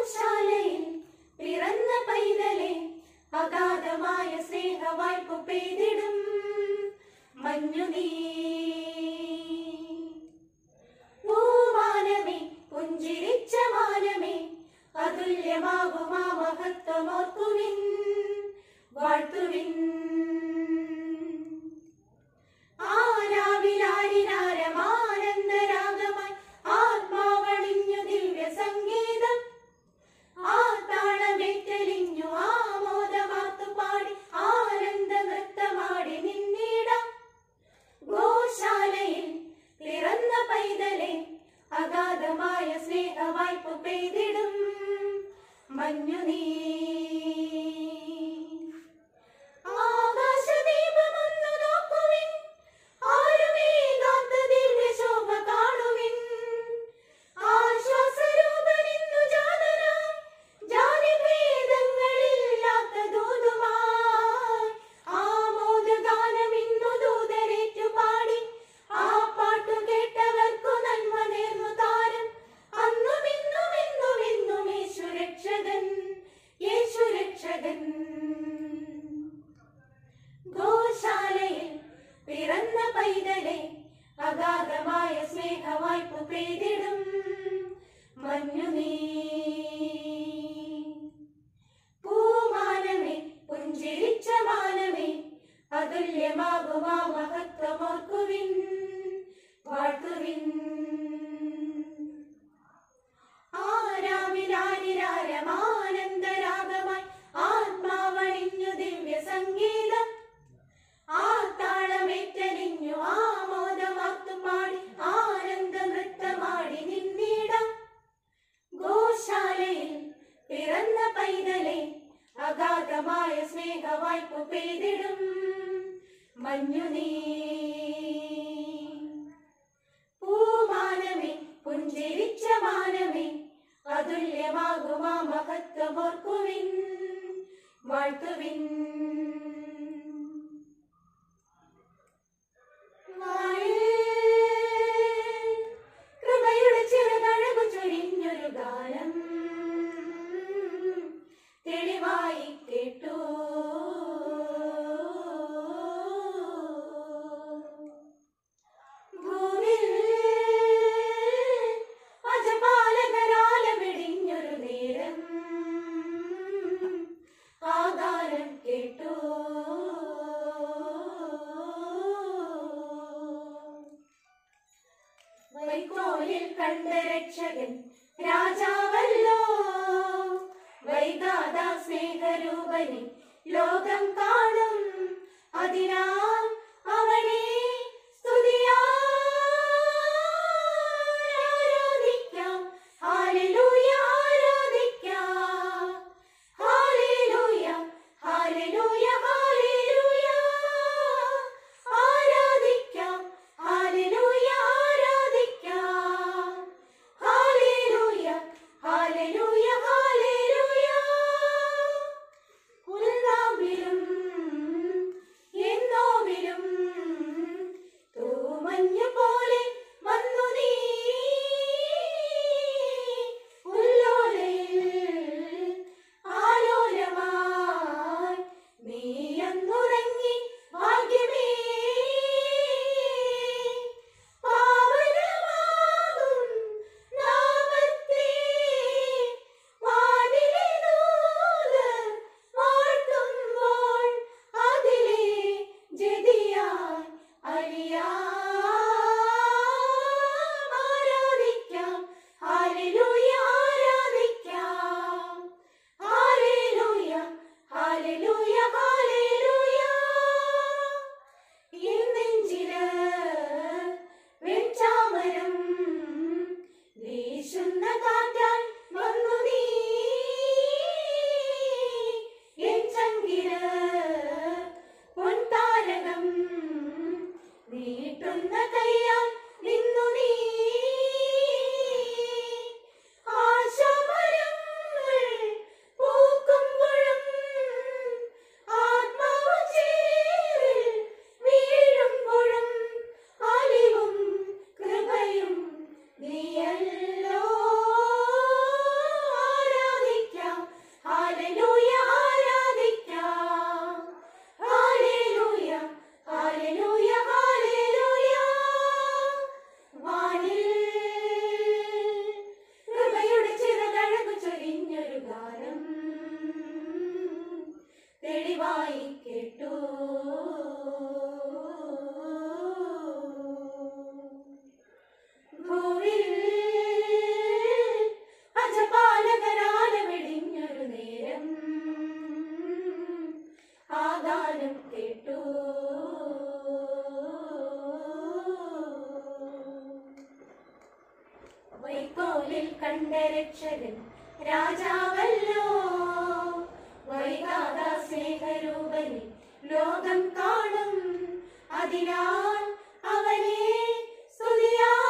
ഗോശാലയിൽ പിറന്ന പൈതലെ അഗാധമായ സ്നേഹവായ്പ പെയ്തിടും മഞ്ഞു നീ പൂവാനമേ പുഞ്ചിരിച്ച മാനമേ അതുല്യമാകുമാ മഹത്വമോർക്കുവിൻ വാഴ്ത്തുവിൻ ആരാവിലാരിനാരമാനന്ദരാഗമായി ആത്മാവണിഞ്ഞു ദിവ്യ സംഗീതം ആ താളമേറ്റലിഞ്ഞു ആമോദമാർത്തു പാടി ആനന്ദ നൃത്തമാടി നിന്നിടാം ഗോശാലയിൽ പിറന്ന പൈതലെ അഗാധമായ സ്നേഹവായ്പ പെയ്തിടും മഞ്ഞു നീ ആകാശദീപമൊന്നു നോക്കുവിൻ ആരുമേ കാത്ത ദിവ്യശോഭ കാണുവിൻ ആശ്വാസരൂപനിന്നു ജാതനായി ജാതിഭേദങ്ങളില്ലാത്ത ദൂതുമായി ആമോദഗാനമിന്നു ദൂതരേറ്റു പാടി ആ പാട്ടു കേട്ടവർക്കു നന്മ നേർന്നു താരം അന്നും ഇന്നും എന്നും എന്നും യേശു രക്ഷകൻ യേശു രക്ഷകൻ ഗോശാലയിൽ പിറന്ന പൈതലെ അഗാധമായ സ്നേഹവായ്പ പെയ്തിടും മഞ്ഞു നീ പൂമാനമേ പുഞ്ചിരിച്ച മാനമേ അതുല്യമാകുമാ മഹത്വമോർക്കുവിൻ വാഴ്ത്തുവിൻ ആരാമിലാരിരാരമാനന്ദരാഗമായി ആത്മാവണിഞ്ഞു ദിവ്യ സംഗീതം ആ താളമേറ്റലിഞ്ഞു ആമോദമാത്തു പാടി ആനന്ദ നൃത്തമാടി നിന്നിടം ഗോശാലയിൽ പിറന്ന പൈതലെ അഗാധമായ സ്നേഹവായ്പ പെയ്തിടും മഞ്ഞു നീ പൂമാനമേ പുഞ്ചിരിച്ച മാനമേ അതുല്യമാകുമാ മഹത്വമോർക്കുവിൻ വാഴ്ത്തുവിൻ കൃപയുടെ ചിറകഴകു ചൊരിഞ്ഞൊരു ഗാനം തെളിവായി കേട്ടു ഭൂവിൽ അജപാലകരാല വെടിഞ്ഞൊരു നേരം ആകാരം കേട്ടു വൈക്കോലിൽ കണ്ട രക്ഷകൻ രാജാവല്ലോ വൈകാത സ്നേഹരൂപനെ ലോകം കാണും അതിനാൽ അവനെ സ്തുതിയാരാധിക്കാം ഹാലലൂയ ആരാധിക്കാം ഹാലലൂയ ഹാലലൂയ ഹാലലൂയ ആരാധിക്കാം ഹാലലൂയ ആരാധിക്കാം ഹാലലൂയ ഹാലലൂയ ഹാലലൂയ ഉൽനാവിലും എന്നോവിലും തൂമഞ്ഞ കണ്ട രക്ഷകൻ രാജാവല്ലോ വൈകാത സ്നേഹരൂപനെ ലോകം കാണും അതിനാൽ അവനെ സ്തുതിയാ